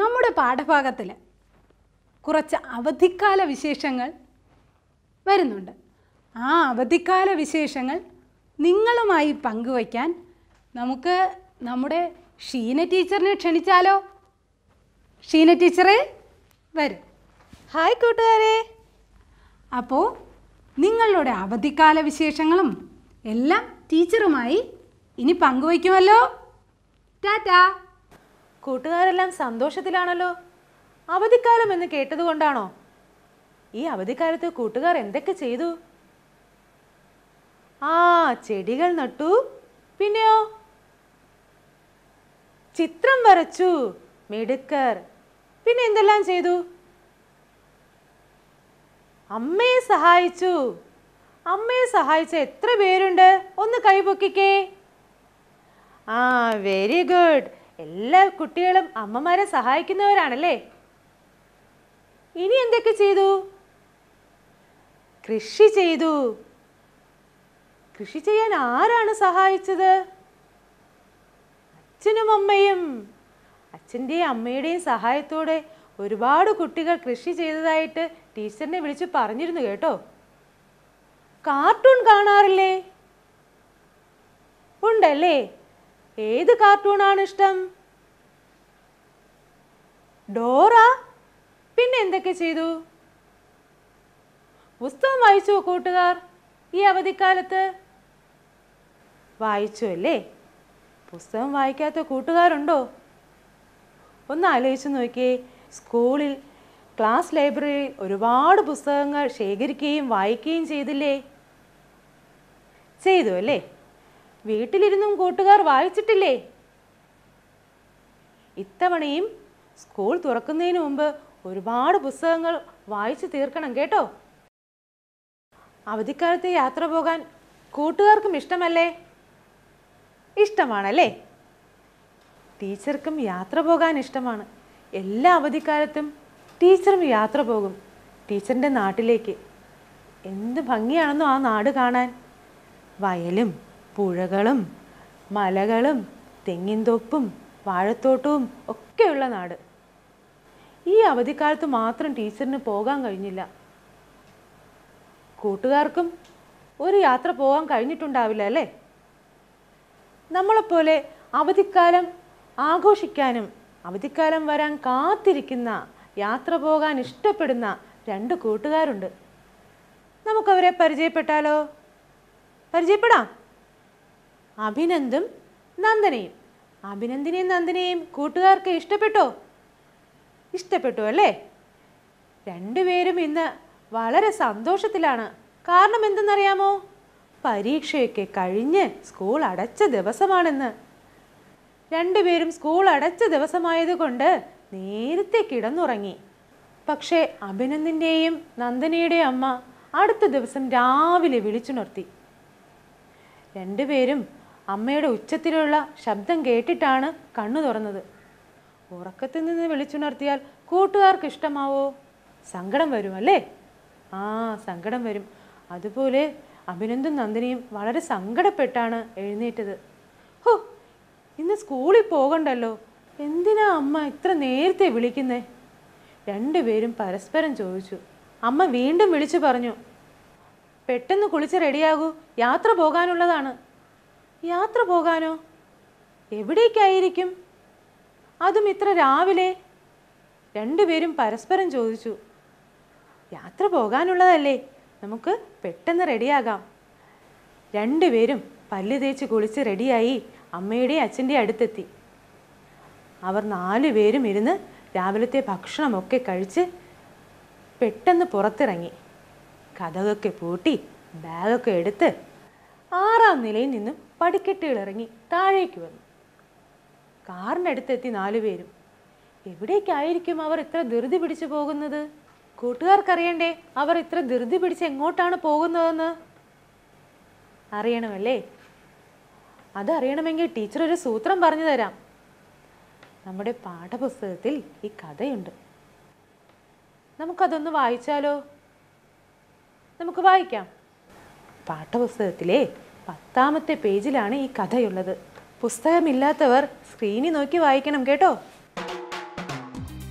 നമ്മുടെ പാഠഭാഗത്തിൽ കുറച്ച് അവധിക്കാല വിശേഷങ്ങൾ വരുന്നുണ്ട് ആ അവധിക്കാല വിശേഷങ്ങൾ നിങ്ങളുമായി പങ്കുവയ്ക്കാൻ നമുക്ക് നമ്മുടെ ഷീന ടീച്ചറിനെ ക്ഷണിച്ചാലോ ഷീന ടീച്ചറെ വരും ഹായ് കൂട്ടുകാരെ അപ്പോൾ നിങ്ങളുടെ അവധിക്കാല വിശേഷങ്ങളും എല്ലാം ടീച്ചറുമായി ഇനി പങ്കുവയ്ക്കുമല്ലോ ടാറ്റാ കൂട്ടുകാരെല്ലാം സന്തോഷത്തിലാണല്ലോ അവധിക്കാലം എന്ന് കേട്ടതുകൊണ്ടാണോ ഈ അവധിക്കാലത്ത് കൂട്ടുകാർ എന്തൊക്കെ ചെയ്തു ആ ചെടികൾ നട്ടു പിന്നെയോ ചിത്രം വരച്ചു മിടുക്കർ പിന്നെ എന്തെല്ലാം ചെയ്തു അമ്മയെ സഹായിച്ചു അമ്മയെ സഹായിച്ച എത്ര പേരുണ്ട് ഒന്ന് കൈപൊക്കിക്കേ ആ വെരി ഗുഡ് എല്ലാ കുട്ടികളും അമ്മമാരെ സഹായിക്കുന്നവരാണല്ലേ ഇനി എന്തൊക്കെ ചെയ്തു കൃഷി ചെയ്തു കൃഷി ചെയ്യാൻ ആരാണ് സഹായിച്ചത് അച്ഛനും അമ്മയും അച്ഛൻ്റെയും അമ്മയുടെയും സഹായത്തോടെ ഒരുപാട് കുട്ടികൾ കൃഷി ചെയ്തതായിട്ട് ടീച്ചറിനെ വിളിച്ച് പറഞ്ഞിരുന്നു കേട്ടോ കാർട്ടൂൺ കാണാറില്ലേ ഉണ്ടല്ലേ ഏത് കാർട്ടൂണാണ് ഇഷ്ടം ഡോറ പിന്നെ എന്തൊക്കെ ചെയ്തു പുസ്തകം വായിച്ചുവോ കൂട്ടുകാർ ഈ അവധിക്കാലത്ത് വായിച്ചു അല്ലേ പുസ്തകം വായിക്കാത്ത കൂട്ടുകാരുണ്ടോ ഒന്ന് ആലോചിച്ച് നോക്കിയേ സ്കൂളിൽ ക്ലാസ് ലൈബ്രറിയിൽ ഒരുപാട് പുസ്തകങ്ങൾ ശേഖരിക്കുകയും വായിക്കുകയും ചെയ്തില്ലേ ചെയ്തു അല്ലേ വീട്ടിലിരുന്നും കൂട്ടുകാർ വായിച്ചിട്ടില്ലേ ഇത്തവണയും സ്കൂൾ തുറക്കുന്നതിന് മുമ്പ് ഒരുപാട് പുസ്തകങ്ങൾ വായിച്ചു തീർക്കണം കേട്ടോ അവധിക്കാലത്ത് യാത്ര പോകാൻ കൂട്ടുകാർക്കും ഇഷ്ടമല്ലേ ഇഷ്ടമാണല്ലേ ടീച്ചർക്കും യാത്ര പോകാൻ ഇഷ്ടമാണ് എല്ലാ അവധിക്കാലത്തും ടീച്ചറും യാത്ര പോകും ടീച്ചറിൻ്റെ നാട്ടിലേക്ക് എന്ത് ഭംഗിയാണെന്നോ ആ നാട് കാണാൻ വയലും പുഴകളും മലകളും തെങ്ങിൻതോപ്പും വാഴത്തോട്ടവും ഒക്കെയുള്ള നാട് ഈ അവധിക്കാലത്ത് മാത്രം ടീച്ചറിന് പോകാൻ കഴിഞ്ഞില്ല കൂട്ടുകാർക്കും ഒരു യാത്ര പോകാൻ കഴിഞ്ഞിട്ടുണ്ടാവില്ല അല്ലേ നമ്മളെപ്പോലെ അവധിക്കാലം ആഘോഷിക്കാനും അവധിക്കാലം വരാൻ കാത്തിരിക്കുന്ന യാത്ര പോകാൻ ഇഷ്ടപ്പെടുന്ന രണ്ട് കൂട്ടുകാരുണ്ട് നമുക്കവരെ പരിചയപ്പെട്ടാലോ പരിചയപ്പെടാം അഭിനന്ദും നന്ദനയും അഭിനന്ദിനെയും നന്ദനയും കൂട്ടുകാർക്ക് ഇഷ്ടപ്പെട്ടോ ഇഷ്ടപ്പെട്ടു അല്ലേ രണ്ടുപേരും ഇന്ന് വളരെ സന്തോഷത്തിലാണ് കാരണം എന്തെന്നറിയാമോ പരീക്ഷയൊക്കെ കഴിഞ്ഞ് സ്കൂൾ അടച്ച ദിവസമാണെന്ന് രണ്ടുപേരും സ്കൂൾ അടച്ച ദിവസമായതുകൊണ്ട് നേരത്തെ കിടന്നുറങ്ങി പക്ഷേ അഭിനന്ദിൻ്റെയും നന്ദനയുടെയും അമ്മ അടുത്ത ദിവസം രാവിലെ വിളിച്ചുണർത്തി രണ്ടുപേരും അമ്മയുടെ ഉച്ചത്തിലുള്ള ശബ്ദം കേട്ടിട്ടാണ് കണ്ണു തുറന്നത് ഉറക്കത്തിൽ നിന്ന് വിളിച്ചുണർത്തിയാൽ കൂട്ടുകാർക്ക് ഇഷ്ടമാവോ സങ്കടം വരും അല്ലേ ആ സങ്കടം വരും അതുപോലെ അഭിനന്ദും നന്ദിനിയും വളരെ സങ്കടപ്പെട്ടാണ് എഴുന്നേറ്റത് ഹോ ഇന്ന് സ്കൂളിൽ പോകണ്ടല്ലോ എന്തിനാ അമ്മ ഇത്ര നേരത്തെ വിളിക്കുന്നേ രണ്ടുപേരും പരസ്പരം ചോദിച്ചു അമ്മ വീണ്ടും വിളിച്ചു പറഞ്ഞു പെട്ടെന്ന് കുളിച്ച് റെഡിയാകൂ യാത്ര പോകാനുള്ളതാണ് യാത്ര പോകാനോ എവിടേക്കായിരിക്കും അതും ഇത്ര രാവിലെ രണ്ടുപേരും പരസ്പരം ചോദിച്ചു യാത്ര പോകാനുള്ളതല്ലേ നമുക്ക് പെട്ടെന്ന് റെഡിയാകാം രണ്ടുപേരും പല്ല് തേച്ച് കുളിച്ച് റെഡിയായി അമ്മയുടെയും അച്ഛൻ്റെയും അടുത്തെത്തി അവർ നാലുപേരും ഇരുന്ന് രാവിലത്തെ ഭക്ഷണമൊക്കെ കഴിച്ച് പെട്ടെന്ന് പുറത്തിറങ്ങി കഥകൊക്കെ പൂട്ടി ബാഗൊക്കെ എടുത്ത് ആറാം നിലയിൽ നിന്നും പടിക്കെട്ടുകൾ ഇറങ്ങി താഴേക്ക് വന്നു കാറിൻ്റെ അടുത്തെത്തി നാലുപേരും എവിടേക്കായിരിക്കും അവർ ഇത്ര ധൃതി പിടിച്ചു പോകുന്നത് കൂട്ടുകാർക്കറിയണ്ടേ അവർ ഇത്ര ധൃതി പിടിച്ച് എങ്ങോട്ടാണ് പോകുന്നതെന്ന് അറിയണമല്ലേ അതറിയണമെങ്കിൽ ടീച്ചർ ഒരു സൂത്രം പറഞ്ഞു തരാം നമ്മുടെ പാഠപുസ്തകത്തിൽ ഈ കഥയുണ്ട് നമുക്കതൊന്ന് വായിച്ചാലോ നമുക്ക് വായിക്കാം പാഠപുസ്തകത്തിലെ പത്താമത്തെ പേജിലാണ് ഈ കഥയുള്ളത് പുസ്തകമില്ലാത്തവർ സ്ക്രീനിൽ നോക്കി വായിക്കണം കേട്ടോ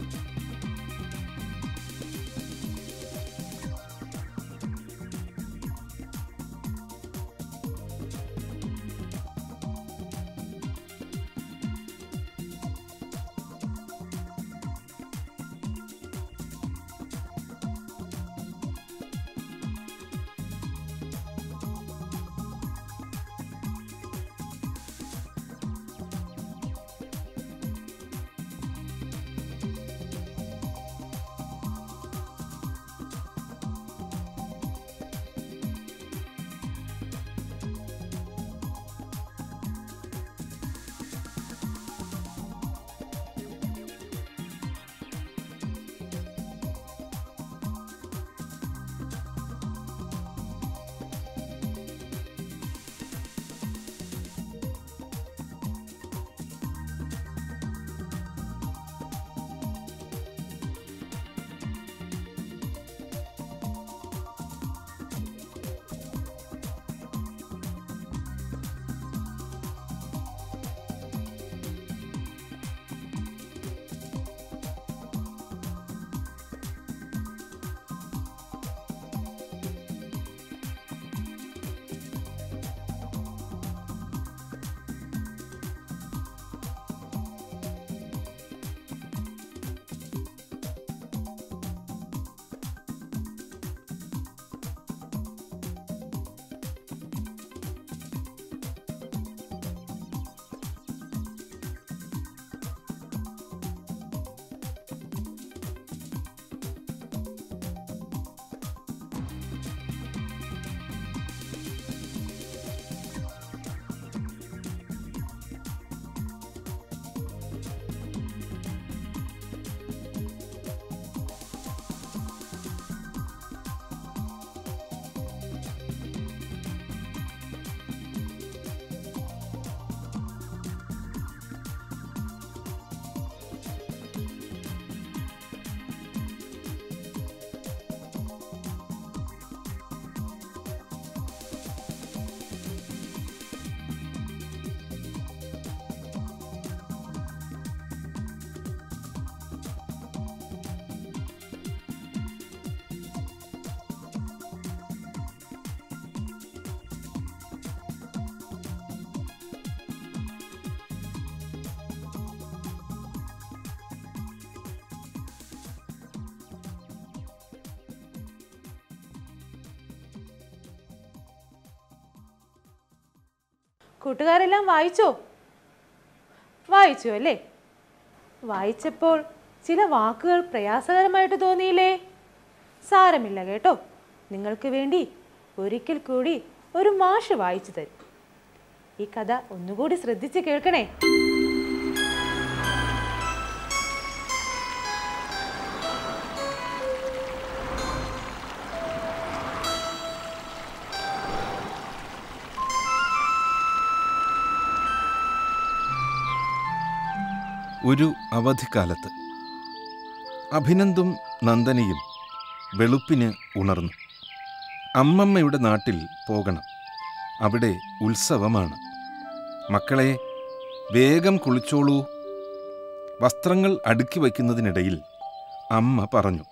കൂട്ടുകാരെല്ലാം വായിച്ചോ വായിച്ചു അല്ലേ വായിച്ചപ്പോൾ ചില വാക്കുകൾ പ്രയാസകരമായിട്ട് തോന്നിയില്ലേ സാരമില്ല കേട്ടോ നിങ്ങൾക്ക് വേണ്ടി ഒരിക്കൽ കൂടി ഒരു മാഷ് വായിച്ചു തരും ഈ കഥ ഒന്നുകൂടി ശ്രദ്ധിച്ച് കേൾക്കണേ ഒരു അവധിക്കാലത്ത് അഭിനന്ദും നന്ദനയും വെളുപ്പിന് ഉണർന്നു അമ്മമ്മയുടെ നാട്ടിൽ പോകണം അവിടെ ഉത്സവമാണ് മക്കളെ വേഗം കുളിച്ചോളൂ വസ്ത്രങ്ങൾ അടുക്കി വയ്ക്കുന്നതിനിടയിൽ അമ്മ പറഞ്ഞു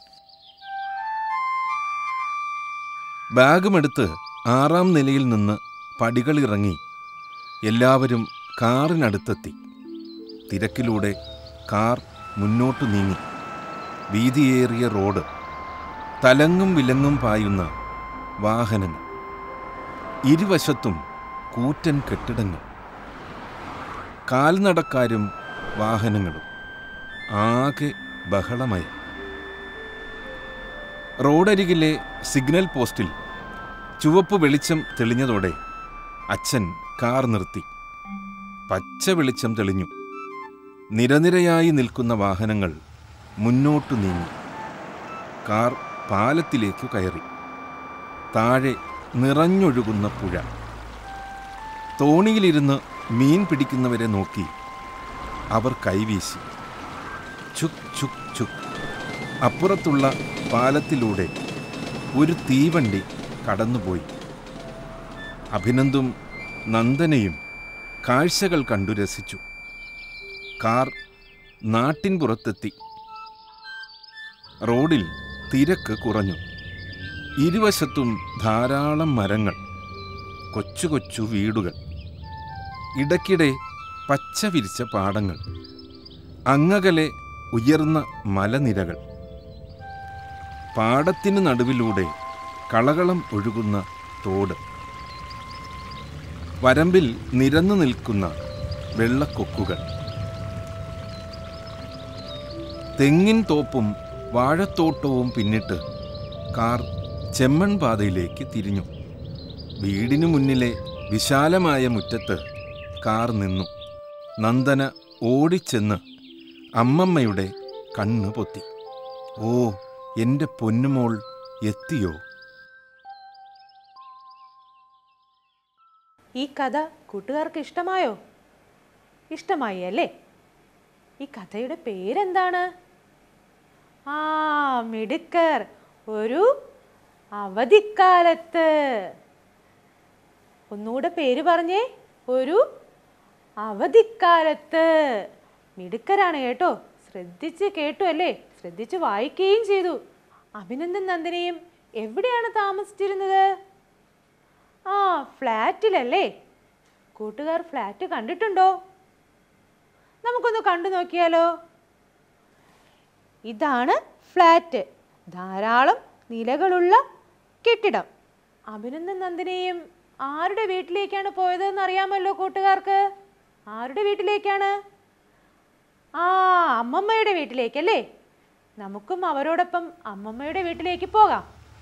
ബാഗുമെടുത്ത് ആറാം നിലയിൽ നിന്ന് പടികളിറങ്ങി എല്ലാവരും കാറിനടുത്തെത്തി തിരക്കിലൂടെ കാർ മുന്നോട്ടു നീങ്ങി വീതിയേറിയ റോഡ് തലങ്ങും വിലങ്ങും പായുന്ന വാഹനങ്ങൾ ഇരുവശത്തും കൂറ്റൻ കെട്ടിടങ്ങൾ കാൽനടക്കാരും വാഹനങ്ങളും ആകെ ബഹളമയം റോഡരികിലെ സിഗ്നൽ പോസ്റ്റിൽ ചുവപ്പ് വെളിച്ചം തെളിഞ്ഞതോടെ അച്ഛൻ കാർ നിർത്തി പച്ച വെളിച്ചം തെളിഞ്ഞു നിരനിരയായി നിൽക്കുന്ന വാഹനങ്ങൾ മുന്നോട്ടു നീങ്ങി കാർ പാലത്തിലേക്കു കയറി താഴെ നിറഞ്ഞൊഴുകുന്ന പുഴ തോണിയിലിരുന്ന് മീൻ പിടിക്കുന്നവരെ നോക്കി അവർ കൈവീശി ചുക് ചുക് ചുക് അപ്പുറത്തുള്ള പാലത്തിലൂടെ ഒരു തീവണ്ടി കടന്നുപോയി അഭിനന്ദും നന്ദനയും കാഴ്ചകൾ കണ്ടു രസിച്ചു കാർ നാട്ടിൻ പുറത്തെത്തി റോഡിൽ തിരക്ക് കുറഞ്ഞു ഇരുവശത്തും ധാരാളം മരങ്ങൾ കൊച്ചു കൊച്ചു വീടുകൾ ഇടയ്ക്കിടെ പച്ച വിരിച്ച പാടങ്ങൾ അങ്ങകലെ ഉയർന്ന മലനിരകൾ പാടത്തിനു നടുവിലൂടെ കളകളം ഒഴുകുന്ന തോട് വരമ്പിൽ നിരന്നു നിൽക്കുന്ന വെള്ളക്കൊക്കുകൾ തെങ്ങിൻ തോപ്പും വാഴത്തോട്ടവും പിന്നിട്ട് കാർ ചെമ്മൺ പാതയിലേക്ക് തിരിഞ്ഞു വീടിനു മുന്നിലെ വിശാലമായ മുറ്റത്ത് കാർ നിന്നു നന്ദന ഓടിച്ചെന്ന് അമ്മമ്മയുടെ കണ്ണ് പൊത്തി ഓ എൻ്റെ പൊന്നുമോൾ എത്തിയോ ഈ കഥ കൂട്ടുകാർക്ക് ഇഷ്ടമായോ ഇഷ്ടമായി അല്ലേ ഈ കഥയുടെ പേരെന്താണ് ആ മിടുക്കർ ഒരു അവധിക്കാലത്ത് ഒന്നുകൂടെ പേര് പറഞ്ഞേ ഒരു അവധിക്കാലത്ത് മിടുക്കരാണ് കേട്ടോ ശ്രദ്ധിച്ച് കേട്ടു അല്ലേ ശ്രദ്ധിച്ച് വായിക്കുകയും ചെയ്തു അഭിനന്ദൻ നന്ദിനിയും എവിടെയാണ് താമസിച്ചിരുന്നത് ആ ഫ്ലാറ്റിലല്ലേ കൂട്ടുകാർ ഫ്ലാറ്റ് കണ്ടിട്ടുണ്ടോ നമുക്കൊന്ന് കണ്ടു നോക്കിയാലോ ഇതാണ് ഫ്ലാറ്റ് ധാരാളം നിലകളുള്ള കെട്ടിടം അഭിനന്ദൻ നന്ദിനിയും ആരുടെ വീട്ടിലേക്കാണ് പോയതെന്ന് അറിയാമല്ലോ കൂട്ടുകാർക്ക് ആരുടെ വീട്ടിലേക്കാണ് ആ അമ്മമ്മയുടെ വീട്ടിലേക്കല്ലേ നമുക്കും അവരോടൊപ്പം അമ്മമ്മയുടെ വീട്ടിലേക്ക് പോകാം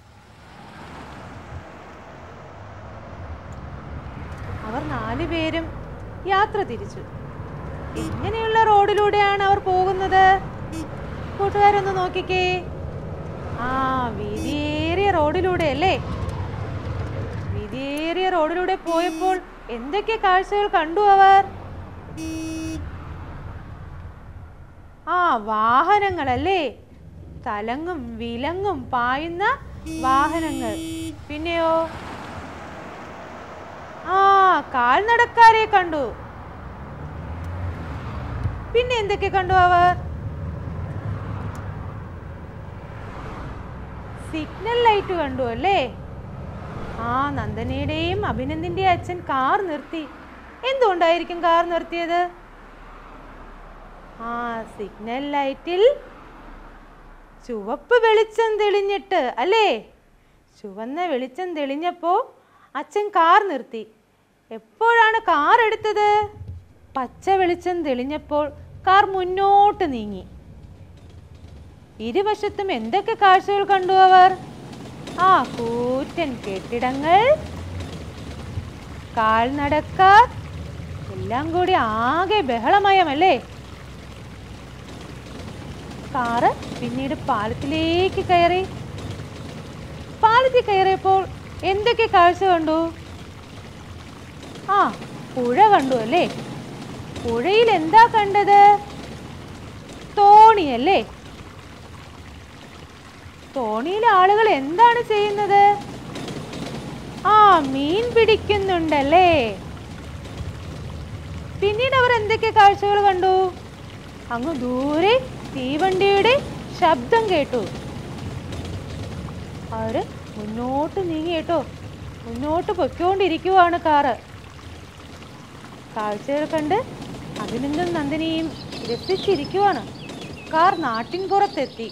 അവർ നാലുപേരും യാത്ര തിരിച്ചു എങ്ങനെയുള്ള റോഡിലൂടെയാണ് അവർ പോകുന്നത് കൂട്ടുകാരൊന്ന് നോക്കിക്കേ ആ വീതിയേറിയ റോഡിലൂടെ അല്ലേ വീതിയേറിയ റോഡിലൂടെ പോയപ്പോൾ എന്തൊക്കെ കാഴ്ചകൾ കണ്ടു അവർ ആ വാഹനങ്ങളല്ലേ തലങ്ങും വിലങ്ങും പായുന്ന വാഹനങ്ങൾ പിന്നെയോ ആ കാൽനടക്കാരെ കണ്ടു പിന്നെ എന്തൊക്കെ കണ്ടു അവർ സിഗ്നൽ ലൈറ്റ് കണ്ടു അല്ലേ ആ നന്ദനയുടെയും അഭിനന്ദിന്റെ അച്ഛൻ കാർ നിർത്തി എന്തുകൊണ്ടായിരിക്കും കാർ നിർത്തിയത് ആ സിഗ്നൽ ലൈറ്റിൽ ചുവപ്പ് വെളിച്ചം തെളിഞ്ഞിട്ട് അല്ലേ ചുവന്ന വെളിച്ചം തെളിഞ്ഞപ്പോൾ അച്ഛൻ കാർ നിർത്തി എപ്പോഴാണ് കാർ എടുത്തത് പച്ച വെളിച്ചം തെളിഞ്ഞപ്പോൾ കാർ മുന്നോട്ട് നീങ്ങി ഇരുവശത്തും എന്തൊക്കെ കാഴ്ചകൾ കണ്ടു അവർ ആ കൂറ്റൻ കെട്ടിടങ്ങൾ കാൽനടക്കാർ എല്ലാം കൂടി ആകെ ബഹളമയമല്ലേ കാറ് പിന്നീട് പാലത്തിലേക്ക് കയറി പാലത്തിൽ കയറിയപ്പോൾ എന്തൊക്കെ കാഴ്ച കണ്ടു ആ പുഴ കണ്ടു അല്ലേ പുഴയിൽ എന്താ കണ്ടത് തോണിയല്ലേ തോണിയിലെ ആളുകൾ എന്താണ് ചെയ്യുന്നത് ആ മീൻ പിടിക്കുന്നുണ്ടല്ലേ പിന്നീട് അവർ എന്തൊക്കെ കാഴ്ചകൾ കണ്ടു അങ്ങ് ദൂരെ തീവണ്ടിയുടെ ശബ്ദം കേട്ടു അവര് മുന്നോട്ട് നീങ്ങി കേട്ടോ മുന്നോട്ട് പൊയ്ക്കൊണ്ടിരിക്കുവാണ് കാറ് കാഴ്ചകൾ കണ്ട് അഭിനന്ദൻ നന്ദിനിയും രസിച്ചിരിക്കുവാണ് കാർ നാട്ടിൻപുറത്തെത്തി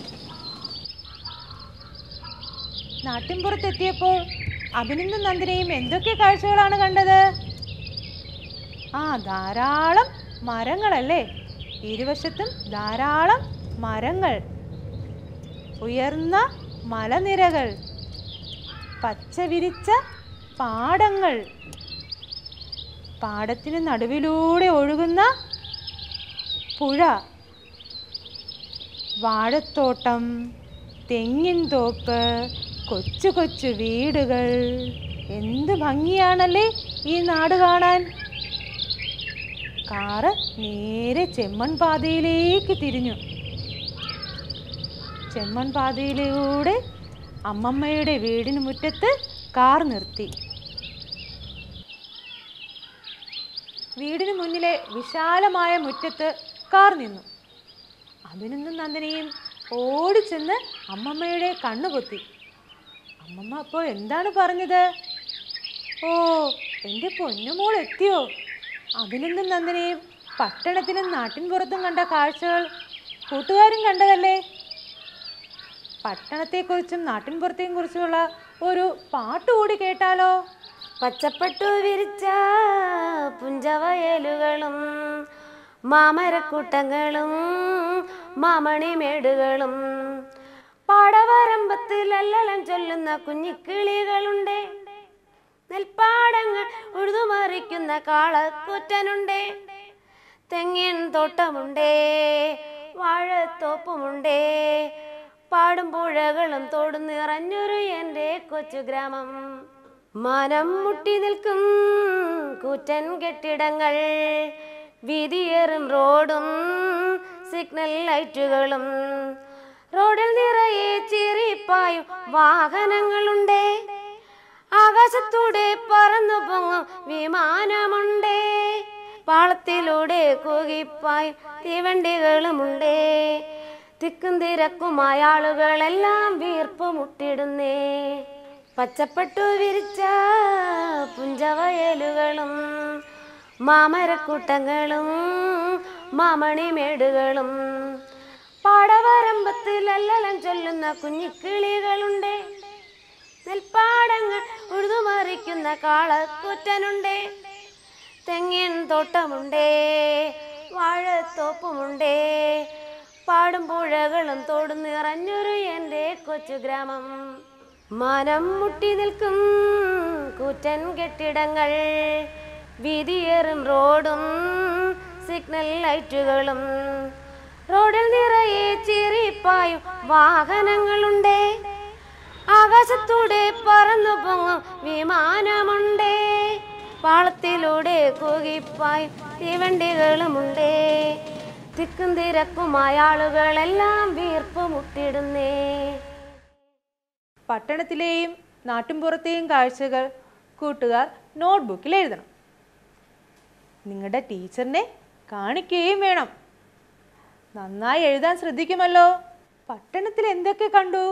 നാട്ടിൻപുറത്തെത്തിയപ്പോൾ അഭിനന്ദൻ നന്ദിനിയും എന്തൊക്കെ കാഴ്ചകളാണ് കണ്ടത് ആ ധാരാളം മരങ്ങളല്ലേ ഇരുവശത്തും ധാരാളം മരങ്ങൾ ഉയർന്ന മലനിരകൾ പച്ച വിരിച്ച പാടങ്ങൾ പാടത്തിന് നടുവിലൂടെ ഒഴുകുന്ന പുഴ വാഴത്തോട്ടം തെങ്ങിൻ തോപ്പ് കൊച്ചു കൊച്ചു വീടുകൾ എന്ത് ഭംഗിയാണല്ലേ ഈ നാട് കാണാൻ കാറ് നേരെ ചെമ്മൺ പാതയിലേക്ക് തിരിഞ്ഞു ചെമ്മൺ പാതയിലൂടെ അമ്മമ്മയുടെ വീടിന് മുറ്റത്ത് കാർ നിർത്തി വീടിന് മുന്നിലെ വിശാലമായ മുറ്റത്ത് കാർ നിന്നു അഭിനന്ദൻ നന്ദിനിയും ഓടിച്ചെന്ന് അമ്മമ്മയുടെ കണ്ണു പൊത്തി അമ്മമ്മ അപ്പോൾ എന്താണ് പറഞ്ഞത് ഓ എൻ്റെ പൊന്നുമോൾ എത്തിയോ അഭിനന്ദൻ നന്ദിനിയും പട്ടണത്തിലും നാട്ടിൻപുറത്തും കണ്ട കാഴ്ചകൾ കൂട്ടുകാരും കണ്ടതല്ലേ പട്ടണത്തെക്കുറിച്ചും നാട്ടിൻപുറത്തെയും കുറിച്ചുള്ള ഒരു പാട്ട് കൂടി കേട്ടാലോ പച്ചപ്പട്ടു വിരിച്ച പുഞ്ചവയലുകളും മാമരക്കൂട്ടങ്ങളും മാമണിമേടുകളും പാടവരമ്പത്തിൽ അല്ലലം ചൊല്ലുന്ന കുഞ്ഞിക്കിളികളുണ്ട് നെൽപ്പാടങ്ങൾ ഉഴുതുമറിക്കുന്ന കാളക്കൂറ്റനുണ്ടേ തെങ്ങിൻ തോട്ടമുണ്ടേ വാഴത്തോപ്പുമുണ്ടേ പാടും പുഴകളും തോടും നിറഞ്ഞൊരു എൻ്റെ കൊച്ചു ഗ്രാമം മനം മുട്ടി നിൽക്കും കൂറ്റൻ കെട്ടിടങ്ങൾ വീതിയേറും റോഡും സിഗ്നൽ ലൈറ്റുകളും റോഡിൽ നിറയെ ചീറിപ്പായും വാഹനങ്ങളുണ്ടേ ആകാശത്തൂടെ പറന്നു പൊങ്ങും വിമാനമുണ്ടേ പാളത്തിലൂടെ കൂകിപ്പായും തീവണ്ടികളുമുണ്ടേ തിക്കും തിരക്കുമായ ആളുകളെല്ലാം വീർപ്പ് മുട്ടിടുന്നേ പച്ചപ്പട്ടു വിരിച്ച പുഞ്ചവയലുകളും മാമരക്കൂട്ടങ്ങളും മാമണിമേടുകളും പാടവരമ്പത്തിൽ അല്ലലം ചൊല്ലുന്ന കുഞ്ഞിക്കിളികളുണ്ട് നെൽപ്പാടങ്ങൾ ഉഴുതുമറിക്കുന്ന കാളക്കൂറ്റനുണ്ട് തെങ്ങിൻ തോട്ടമുണ്ടേ വാഴത്തോപ്പുമുണ്ടേ പാടും പുഴകളും തോടും നിറഞ്ഞൊരു എൻ്റെ കൊച്ചു ഗ്രാമം മനം മുട്ടി നിൽക്കും കൂറ്റൻ കെട്ടിടങ്ങൾ വീതിയേറും റോഡും സിഗ്നൽ ലൈറ്റുകളും റോഡിൽ നിറയെ ചീറിപ്പായും വാഹനങ്ങളുണ്ടേ ആകാശത്തൂടെ പറന്നു പൊങ്ങും വിമാനമുണ്ടേ പാളത്തിലൂടെ കൂകിപ്പായും തീവണ്ടികളുമുണ്ടേ തിക്കും തിരക്കുമായ ആളുകളെല്ലാം വീർപ്പ് മുട്ടിടുന്നേ പട്ടണത്തിലെയും നാട്ടിൻപുറത്തെയും കാഴ്ചകൾ കൂട്ടുകാർ നോട്ട്ബുക്കിൽ എഴുതണം നിങ്ങളുടെ ടീച്ചറിനെ കാണിക്കുകയും വേണം നന്നായി എഴുതാൻ ശ്രദ്ധിക്കുമല്ലോ പട്ടണത്തിൽ എന്തൊക്കെ കണ്ടു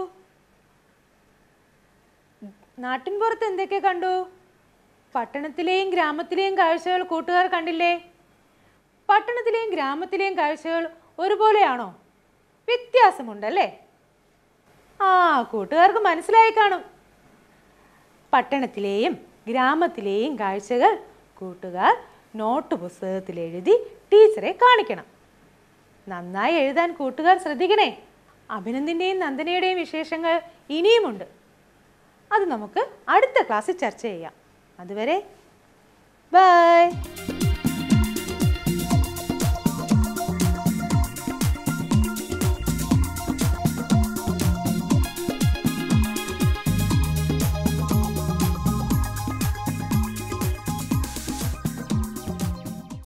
നാട്ടിൻപുറത്ത് എന്തൊക്കെ കണ്ടു പട്ടണത്തിലെയും ഗ്രാമത്തിലെയും കാഴ്ചകൾ കൂട്ടുകാർ കണ്ടില്ലേ പട്ടണത്തിലെയും ഗ്രാമത്തിലെയും കാഴ്ചകൾ ഒരുപോലെയാണോ വ്യത്യാസമുണ്ടല്ലേ ആ കൂട്ടുകാർക്ക് മനസ്സിലായി കാണും പട്ടണത്തിലെയും ഗ്രാമത്തിലെയും കാഴ്ചകൾ കൂട്ടുകാർ നോട്ട് പുസ്തകത്തിൽ എഴുതി ടീച്ചറെ കാണിക്കണം നന്നായി എഴുതാൻ കൂട്ടുകാർ ശ്രദ്ധിക്കണേ അഭിനന്ദിൻ്റെയും നന്ദനയുടെയും വിശേഷങ്ങൾ ഇനിയുമുണ്ട് അത് നമുക്ക് അടുത്ത ക്ലാസ്സിൽ ചർച്ച ചെയ്യാം അതുവരെ ബൈ